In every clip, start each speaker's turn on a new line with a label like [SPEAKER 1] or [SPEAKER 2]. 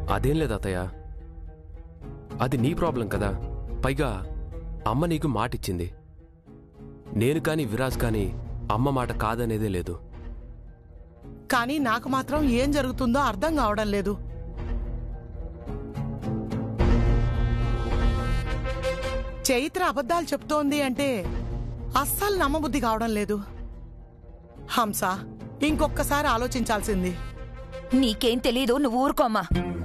[SPEAKER 1] అదేం లేదు అత్తయ్య అది నీ ప్రాబ్లం కదా పైగా అమ్మ నీకు మాటిచ్చింది నేను కానీ విరాజ్ కానీ అమ్మ మాట కాదనేదే లేదు
[SPEAKER 2] కానీ నాకు మాత్రం ఏం జరుగుతుందో అర్థం కావడం లేదు చైత్ర అబద్ధాలు చెప్తోంది అంటే అస్సలు నమ్మబుద్ధి కావడం లేదు హంస ఇంకొక్కసారి ఆలోచించాల్సింది
[SPEAKER 3] నీకేం తెలీదు నువ్వు ఊరుకోమ్మా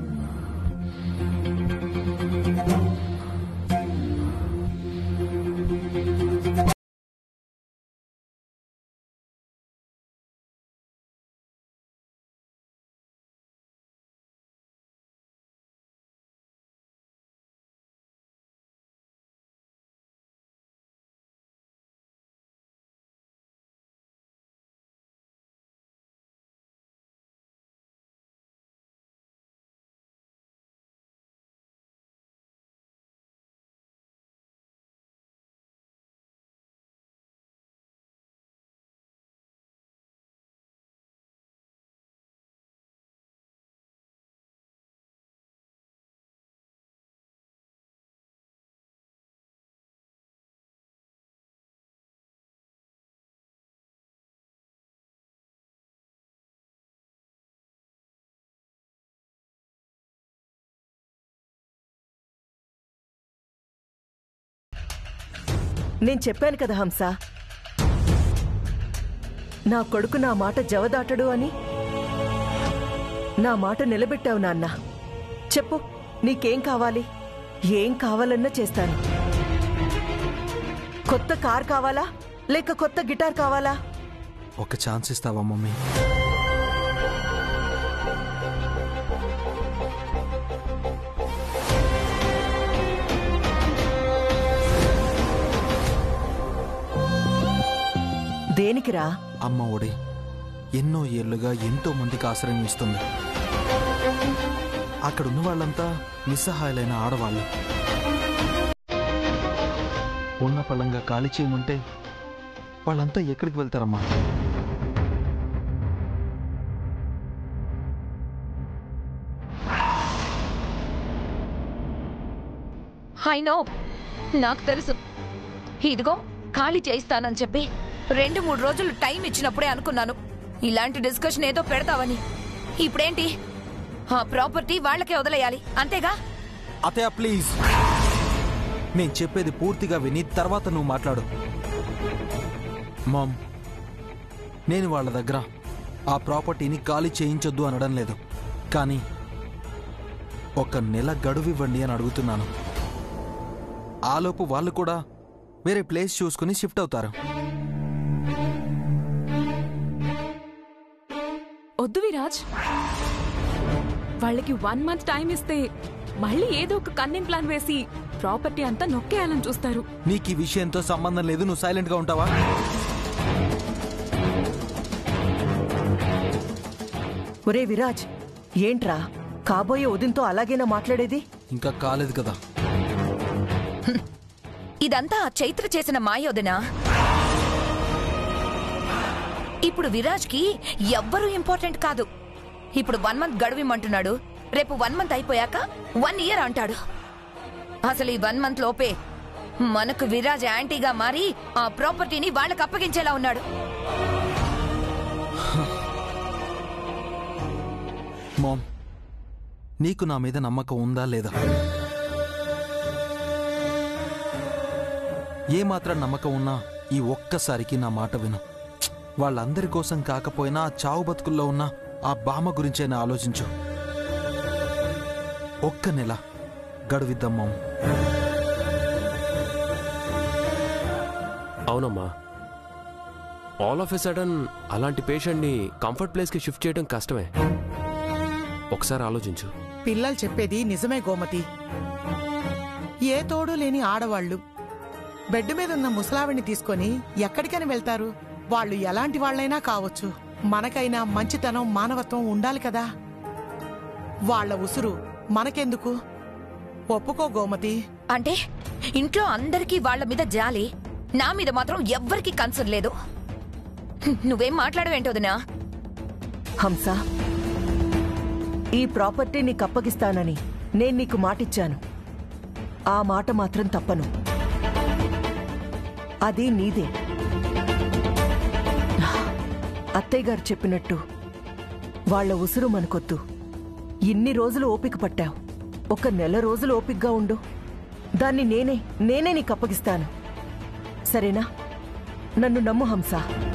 [SPEAKER 4] నేను చెప్పాను కదా హంస నా కొడుకు నా మాట జవదాటడు అని నా మాట నిలబెట్టావు నాన్న చెప్పు నీకేం కావాలి ఏం కావాలన్నా చేస్తాను కొత్త కార్ కావాలా లేక కొత్త గిటార్ కావాలా
[SPEAKER 5] ఒక ఛాన్స్ ఇస్తావా మమ్మీ
[SPEAKER 4] దేనికిరా
[SPEAKER 5] అమ్మ ఒడి ఎన్నో ఏళ్లుగా ఎంతో మందికి ఆశ్రయం ఇస్తుంది అక్కడున్న వాళ్ళంతా నిస్సహాయులైన ఆడవాళ్ళు ఉన్న పళ్ళంగా ఖాళీ చేయమంటే వాళ్ళంతా ఎక్కడికి వెళ్తారమ్మా
[SPEAKER 3] నో నాకు తెలుసు ఇదిగో ఖాళీ చేయిస్తానని చెప్పి రెండు మూడు రోజులు టైం ఇచ్చినప్పుడే అనుకున్నాను ఇలాంటి డిస్కషన్ ఏదో పెడతావని ఇప్పుడేంటి ఆ ప్రాపర్టీ వాళ్ళకే వదిలేయాలి అంతేగా
[SPEAKER 5] అతయ్య ప్లీజ్ నేను చెప్పేది పూర్తిగా విని తర్వాత నువ్వు మాట్లాడు మామ్ నేను వాళ్ళ దగ్గర ఆ ప్రాపర్టీని ఖాళీ చేయించొద్దు అనడం లేదు కానీ ఒక నెల గడువు ఇవ్వండి అని అడుగుతున్నాను ఆలోపు వాళ్ళు కూడా వేరే ప్లేస్ చూసుకుని షిఫ్ట్ అవుతారు
[SPEAKER 6] వద్దు విరాజ్ వాళ్ళకి వన్ మంత్ టైం ఇస్తే మళ్ళీ ఏదో ఒక కన్నింగ్ ప్లాన్ వేసి ప్రాపర్టీ అంతా నొక్కేయాలని చూస్తారు
[SPEAKER 5] నీకు ఈ విషయంతో సంబంధం లేదు నువ్వు సైలెంట్గా ఉంటావా
[SPEAKER 4] ఒరే విరాజ్ ఏంట్రా కాబోయే ఉదిన్తో అలాగేనా మాట్లాడేది
[SPEAKER 5] ఇంకా కాలేదు కదా
[SPEAKER 3] ఇదంతా ఆ చైత్ర చేసిన మాయోదనా ఇప్పుడు విరాజ్ కి ఎవ్వరూ ఇంపార్టెంట్ కాదు ఇప్పుడు వన్ మంత్ గడువిమంటున్నాడు రేపు వన్ మంత్ అయిపోయాక వన్ ఇయర్ అంటాడు అసలు ఈ వన్ మంత్ లోపే మనకు విరాజ్ యాంటీగా మారి ఆ ప్రాపర్టీని వాళ్ళకి అప్పగించేలా ఉన్నాడు
[SPEAKER 5] మామ్ నీకు నా మీద నమ్మకం ఉందా లేదా ఏ మాత్రం నమ్మకం ఉన్నా ఈ ఒక్కసారికి నా మాట విను ఛ్! వాళ్ళందరి కోసం కాకపోయినా ఆ చావు బతుకుల్లో ఉన్న ఆ బామ్మ గురించైనా ఆలోచించు ఒక్క నెల గడువిద్దాం మామ్
[SPEAKER 1] అవునమ్మా ఆల్ ఆఫ్ ఎ సడన్ అలాంటి పేషెంట్ని కంఫర్ట్ ప్లేస్కి షిఫ్ట్ చేయడం కష్టమే ఒకసారి ఆలోచించు
[SPEAKER 2] పిల్లలు చెప్పేది నిజమే గోమతి ఏ తోడు లేని ఆడవాళ్లు బెడ్ మీద ఉన్న ముసలావిని తీసుకొని ఎక్కడికని వెళ్తారు వాళ్ళు ఎలాంటి వాళ్ళైనా కావచ్చు మనకైనా మంచితనం మానవత్వం ఉండాలి కదా వాళ్ళ ఉసురు మనకెందుకు ఒప్పుకో గోమతి
[SPEAKER 3] అంటే ఇంట్లో అందరికీ వాళ్ళ మీద జాలి నా మీద మాత్రం ఎవ్వరికీ కన్సర్న్ లేదు నువ్వేం మాట్లాడవేంటోదినా
[SPEAKER 4] హంస ఈ ప్రాపర్టీ నీకు అప్పగిస్తానని నేను నీకు మాటిచ్చాను ఆ మాట మాత్రం తప్పను అది నీదే అత్తయ్య గారు చెప్పినట్టు వాళ్ళ ఉసురు మనకొద్దు ఇన్ని రోజులు ఓపిక పట్టావు ఒక నెల రోజులు ఓపికగా ఉండు దాన్ని నేనే నేనే నీకు అప్పగిస్తాను సరేనా నన్ను నమ్ము హంస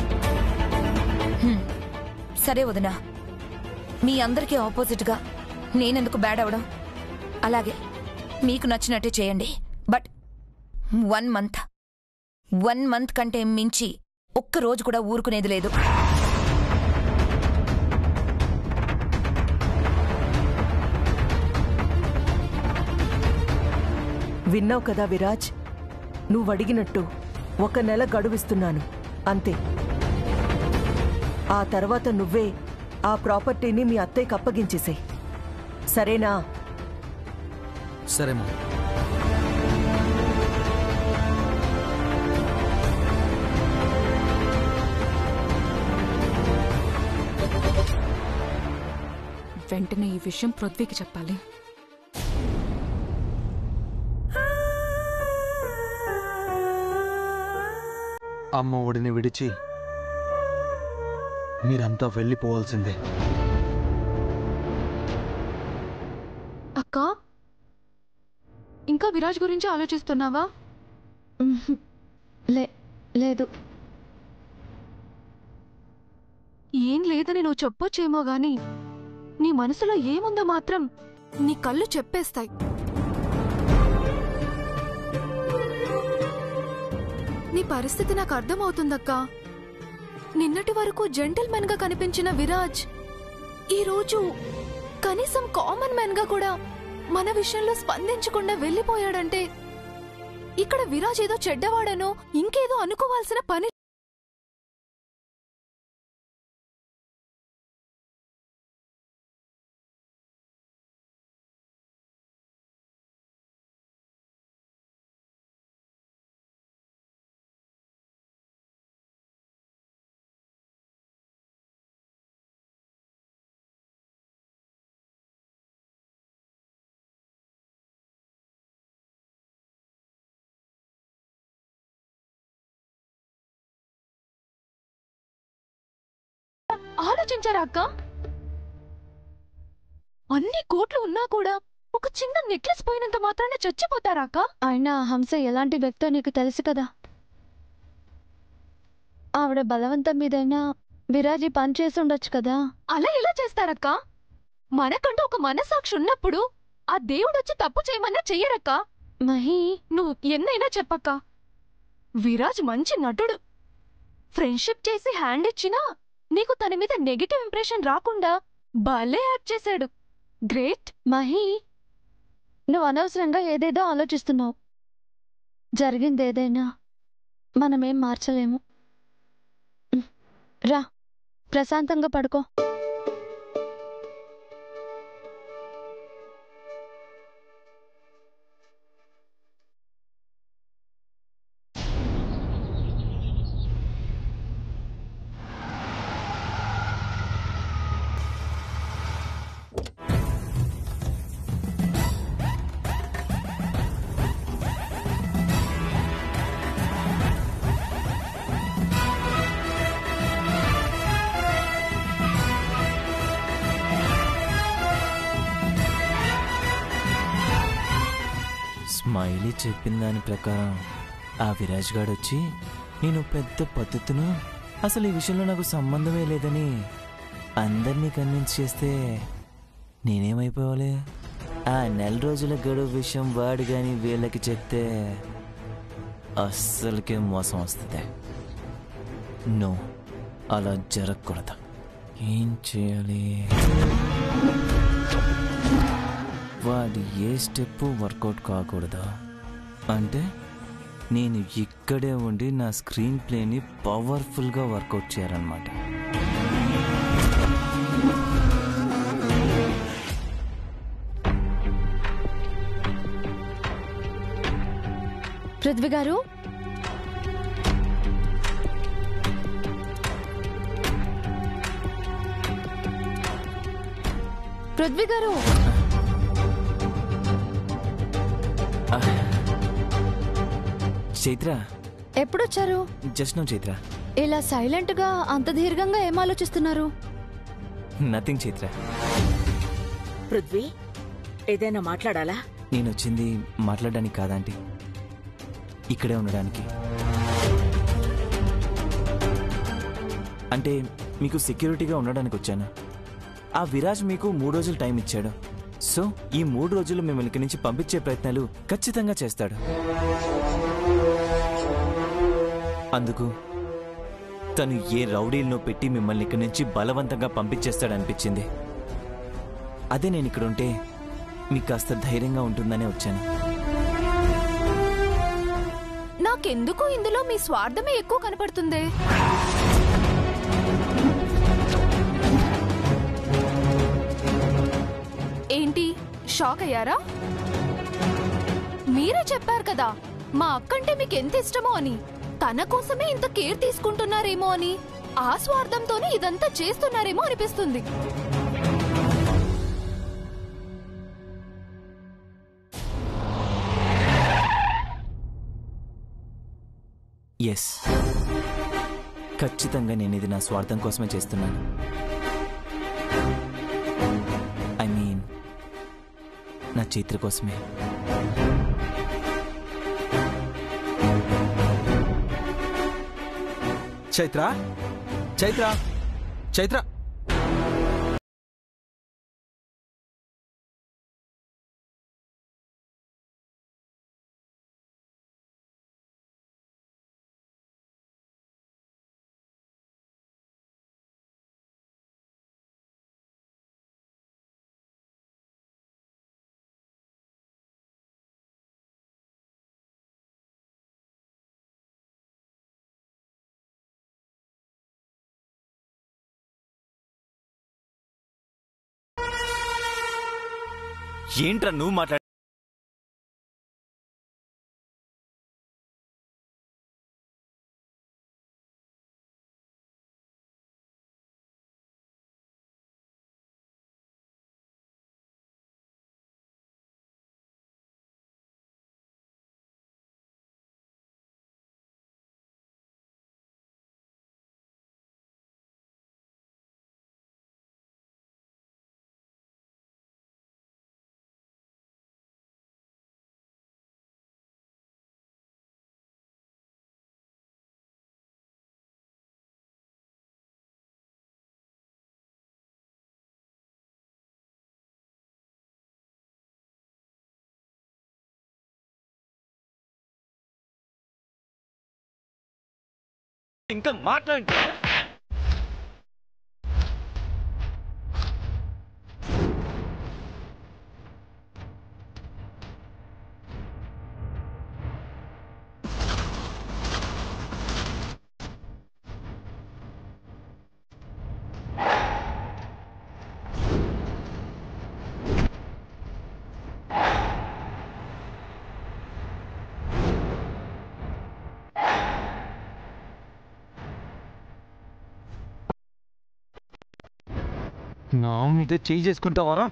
[SPEAKER 3] సరే వదినా మీ అందరికీ ఆపోజిట్గా నేనెందుకు బ్యాడ్ అవడం అలాగే మీకు నచ్చినట్టే చేయండి but one month one month కంటే మించి ఒక్క రోజు కూడా ఊరుకునేది లేదు
[SPEAKER 4] విన్నావు కదా విరాజ్ నువ్వు అడిగినట్టు ఒక నెల గడువిస్తున్నాను అంతే ఆ తర్వాత నువ్వే ఆ ప్రాపర్టీని మీ అత్తయ్యకి అప్పగించేసేయ్ సరేనా
[SPEAKER 5] సరేమా
[SPEAKER 6] వెంటనే ఈ విషయం పృథ్వీకి చెప్పాలి
[SPEAKER 5] అమ్మ ఒడిని విడిచి మీరంతా వెళ్ళిపోవాల్సిందే
[SPEAKER 7] అక్క ఇంకా విరాజ్ గురించి ఆలోచిస్తున్నావా లే లేదు ఏం లేదని నువ్వు చెప్పొచ్చేమో గాని నీ మనసులో ఏముందో మాత్రం నీ కళ్ళు చెప్పేస్తాయి నీ పరిస్థితి నాకు అర్థమవుతుందక్కా నిన్నటి వరకు జెంటిల్మెన్ గా కనిపించిన విరాజ్ ఈరోజు కనీసం కామన్ మ్యాన్ గా కూడా మన విషయంలో స్పందించకుండా వెళ్ళిపోయాడంటే ఇక్కడ విరాజ్ ఏదో చెడ్డవాడనో ఇంకేదో అనుకోవాల్సిన పని ఆలోచించారా అక్క అన్ని కోట్లు ఉన్నా కూడా ఒక చిన్న నెక్లెస్ పోయినంత మాత్రాన చచ్చిపోతారా అక్క
[SPEAKER 8] అయినా హంస ఎలాంటి వ్యక్తో నీకు తెలుసు కదా ఆవిడ బలవంతం మీదైనా విరాజీ పని చేసి ఉండొచ్చు కదా
[SPEAKER 7] అలా ఎలా చేస్తారక్క మనకంటూ ఒక మనసాక్షి ఉన్నప్పుడు ఆ దేవుడొచ్చి తప్పు చేయమన్నా చెయ్యరక్క
[SPEAKER 8] మహి
[SPEAKER 7] నువ్వు ఎన్నైనా చెప్పక్క విరాజ్ మంచి నటుడు ఫ్రెండ్షిప్ చేసి హ్యాండ్ ఇచ్చినా నీకు తన మీద నెగిటివ్ ఇంప్రెషన్ రాకుండా భలే యాక్ట్ చేశాడు గ్రేట్
[SPEAKER 8] మహి నువ్వు అనవసరంగా ఏదేదో ఆలోచిస్తున్నావు జరిగింది ఏదైనా మనమేం మార్చలేము ఉమ్, రా ప్రశాంతంగా పడుకో
[SPEAKER 9] స్మైలీ చెప్పిన దాని ప్రకారం ఆ విరాజ్ గాడు వచ్చి నేను పెద్ద పద్ధతును అసలు ఈ విషయంలో నాకు సంబంధమే లేదని అందరినీ కన్విన్స్ చేస్తే నేనేమైపోవాలి ఆ నెల రోజుల గడువు విషయం వాడు కానీ వీళ్ళకి చెప్తే అస్సలకే మోసం వస్తుంది నో అలా జరగకూడదు ఏం చేయాలి వాడి ఏ స్టెప్ వర్కౌట్ కాకూడదా అంటే నేను ఇక్కడే ఉండి నా స్క్రీన్ ప్లేని పవర్ఫుల్గా వర్కౌట్ చేయాలన్నమాట
[SPEAKER 8] పృథ్వీ గారు పృథ్వీ గారు
[SPEAKER 9] చైత్ర
[SPEAKER 8] ఎప్పుడొచ్చారు
[SPEAKER 9] జస్ట్ నో చైత్ర
[SPEAKER 8] ఇలా సైలెంట్ గా అంత దీర్ఘంగా ఏం ఆలోచిస్తున్నారు
[SPEAKER 9] నథింగ్ చైత్ర
[SPEAKER 10] పృథ్వీ ఏదైనా మాట్లాడాలా
[SPEAKER 9] నేను వచ్చింది మాట్లాడడానికి కాదంటీ ఇక్కడే ఉండడానికి అంటే మీకు సెక్యూరిటీగా ఉండడానికి వచ్చాను ఆ విరాజ్ మీకు మూడు రోజులు టైం ఇచ్చాడు సో ఈ మూడు రోజులు మిమ్మల్ని ఇక్కడి నుంచి పంపించే ప్రయత్నాలు ఖచ్చితంగా చేస్తాడు అందుకు తను ఏ రౌడీలను పెట్టి మిమ్మల్ని ఇక్కడి నుంచి బలవంతంగా పంపించేస్తాడనిపించింది అదే నేను ఇక్కడ ఉంటే మీకు కాస్త ధైర్యంగా ఉంటుందనే వచ్చాను
[SPEAKER 7] నాకెందుకు ఇందులో మీ స్వార్థమే ఎక్కువ కనపడుతుంది ఏంటి షాక్ అయ్యారా మీరే చెప్పారు కదా మా అక్కంటే మీకు ఎంత ఇష్టమో అని తన కోసమే ఇంత కేర్ తీసుకుంటున్నారేమో అని ఆ స్వార్థంతోనే ఇదంతా చేస్తున్నారేమో అనిపిస్తుంది
[SPEAKER 9] ఎస్ ఖచ్చితంగా నేను ఇది నా స్వార్థం కోసమే చేస్తున్నాను ఐ మీన్ నా చైత్ర కోసమే
[SPEAKER 5] చైత్ర చైత్ర చైత్ర
[SPEAKER 9] ఏంట్రా నువ్వు మాట్లాడ ఇంకా మాట్లాడి
[SPEAKER 11] నా మీద చేయి చేసుకుంటావారా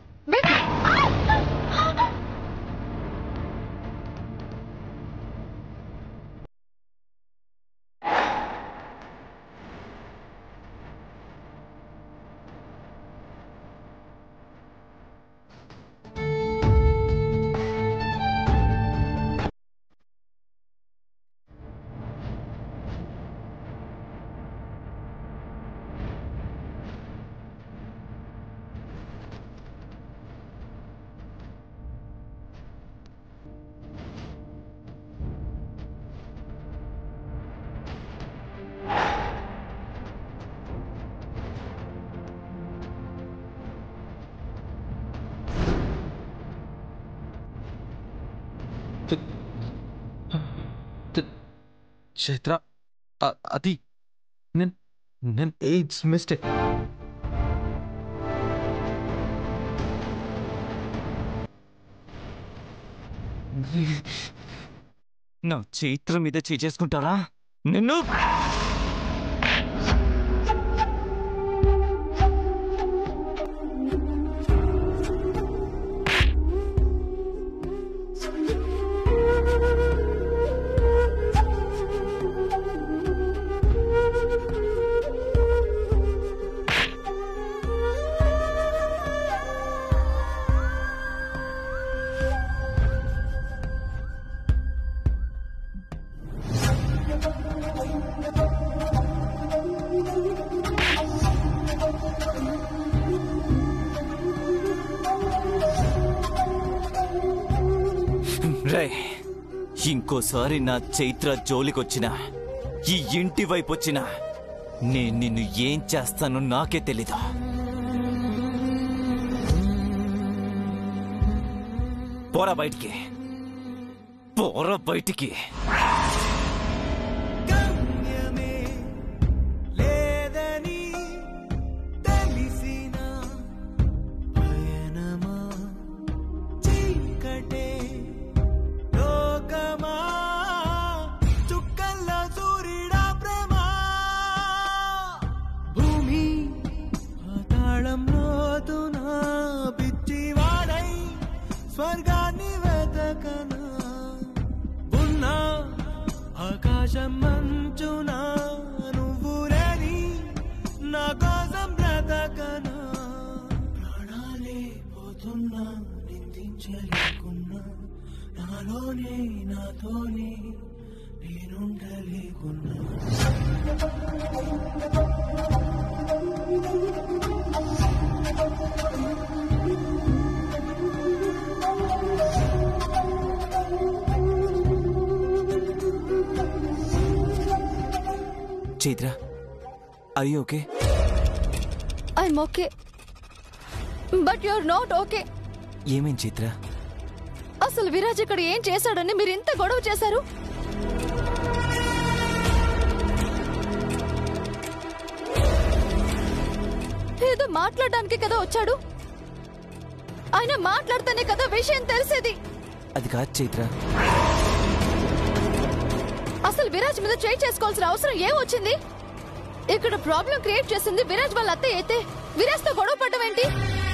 [SPEAKER 11] చైత్ర అ- అది నేను నేను ఎయిడ్స్ మిస్టేక్
[SPEAKER 9] నా చైత్ర మీద చేయి చేసుకుంటారా నిన్ను రే ఇంకోసారి నా చైత్ర జోలికొచ్చినా ఈ ఇంటి వైపు వచ్చినా నేను నిన్ను ఏం చేస్తానో నాకే తెలీదు పోరా బయటికి పోరా బయటికి
[SPEAKER 12] లేదని తెలిసిన పయనమా చీకటే లోకమా చుక్కల్లో సూర్యుడా ప్రేమ భూమి పాతాళం లోతున పిచ్చివాడై స్వర్గాన్ని వెతకనా ఉన్నా ఆకాశం మంచున నువ్వు లేని నా కోసం బ్రతకనా ప్రాణాలే పోతున్నా నిందించలేకున్నా నాలోనే నాతోనే నేనుండలేకున్నా
[SPEAKER 9] చైత్ర అవి okay
[SPEAKER 8] I'm okay but you're not okay
[SPEAKER 9] ఏమేం చైత్ర
[SPEAKER 8] అసలు విరాజ్ ఇక్కడ ఏం చేశాడని మీరు ఇంత గొడవ చేశారు ఏదో మాట్లాడడానికి కదా వచ్చాడు ఆయన మాట్లాడితేనే కదా విషయం తెలిసేది
[SPEAKER 9] అది కాదు చైత్ర
[SPEAKER 8] అసలు విరాజ్ మీద చేయి చేసుకోవాల్సిన అవసరం ఏం వచ్చింది ఇక్కడ ప్రాబ్లం క్రియేట్ చేసింది విరాజ్ వాళ్ళ అత్తయ్య అయితే విరాజ్ తో గొడవ పడ్డం ఏంటి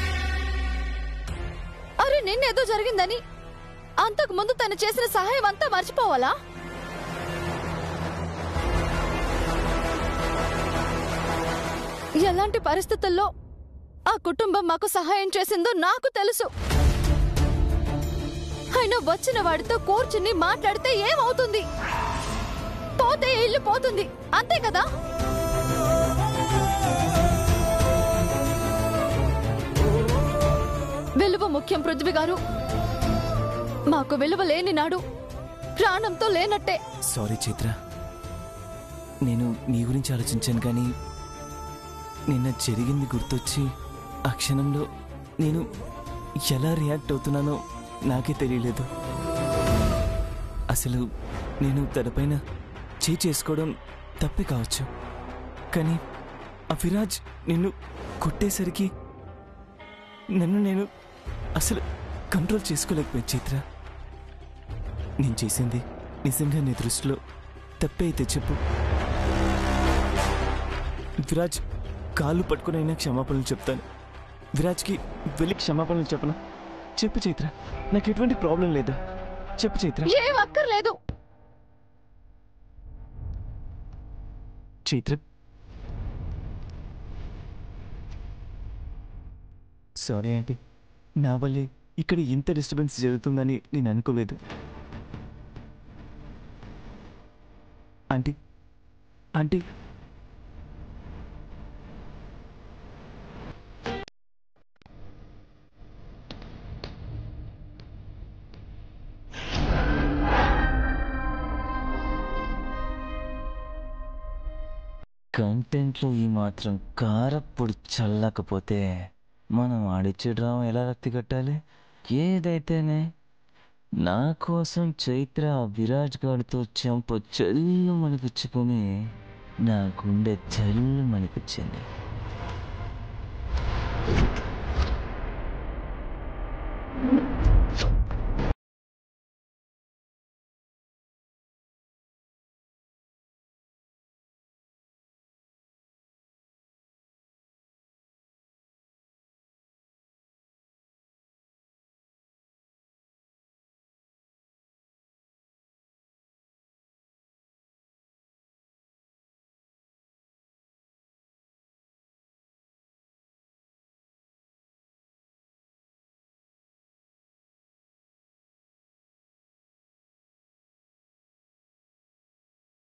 [SPEAKER 8] అరే నిన్నేదో జరిగిందని అంతకు ముందు తను చేసిన సహాయం అంతా మర్చిపోవాలా ఎలాంటి పరిస్థితుల్లో ఆ కుటుంబం మాకు సహాయం చేసిందో నాకు తెలుసు అయినా వచ్చిన వాడితో కూర్చుని మాట్లాడితే ఏమవుతుంది పోతే ఇల్లు పోతుంది అంతే కదా విలువ ముఖ్యం పృథ్వీ గారు మాకు విలువ లేని నాడు ప్రాణంతో లేనట్టే
[SPEAKER 9] సారీ చైత్ర నేను నీ గురించి ఆలోచించాను కానీ నిన్న జరిగింది గుర్తొచ్చి ఆ క్షణంలో నేను ఎలా రియాక్ట్ అవుతున్నానో నాకే తెలియలేదు అసలు నేను తనపైన చేయి చేసుకోవడం తప్పే కావచ్చు కానీ ఆ విరాజ్ నిన్ను కొట్టేసరికి నన్ను నేను అసలు కంట్రోల్ చేసుకోలేకపోయాను చైత్ర నేను చేసింది నిజంగా నీ దృష్టిలో తప్పే అయితే చెప్పు విరాజ్ కాళ్ళు పట్టుకునైనా క్షమాపణలు చెప్తాను విరాజ్కి వెళ్ళి క్షమాపణలు చెప్పనా చెప్పు చైత్ర నాకు ఎటువంటి ప్రాబ్లం లేదు చెప్పు చైత్ర
[SPEAKER 8] ఏం అక్కర్లేదు
[SPEAKER 9] చైత్ర సారీ ఆంటీ నా వల్లే ఇక్కడ ఇంత డిస్టర్బెన్స్ జరుగుతుందని నేను అనుకోలేదు ఆంటీ ఆంటీ కంటెంట్లో ఈ మాత్రం కారప్పుడు చల్లకపోతే మనం ఆడిచ్చే డ్రామా ఎలా రక్తి కట్టాలి ఏదైతేనే నా కోసం చైత్ర ఆ విరాజ్ గారితో చెంప చెల్లు మనిపించుకొని నా గుండె చెల్లు మనిపించింది
[SPEAKER 8] ఆ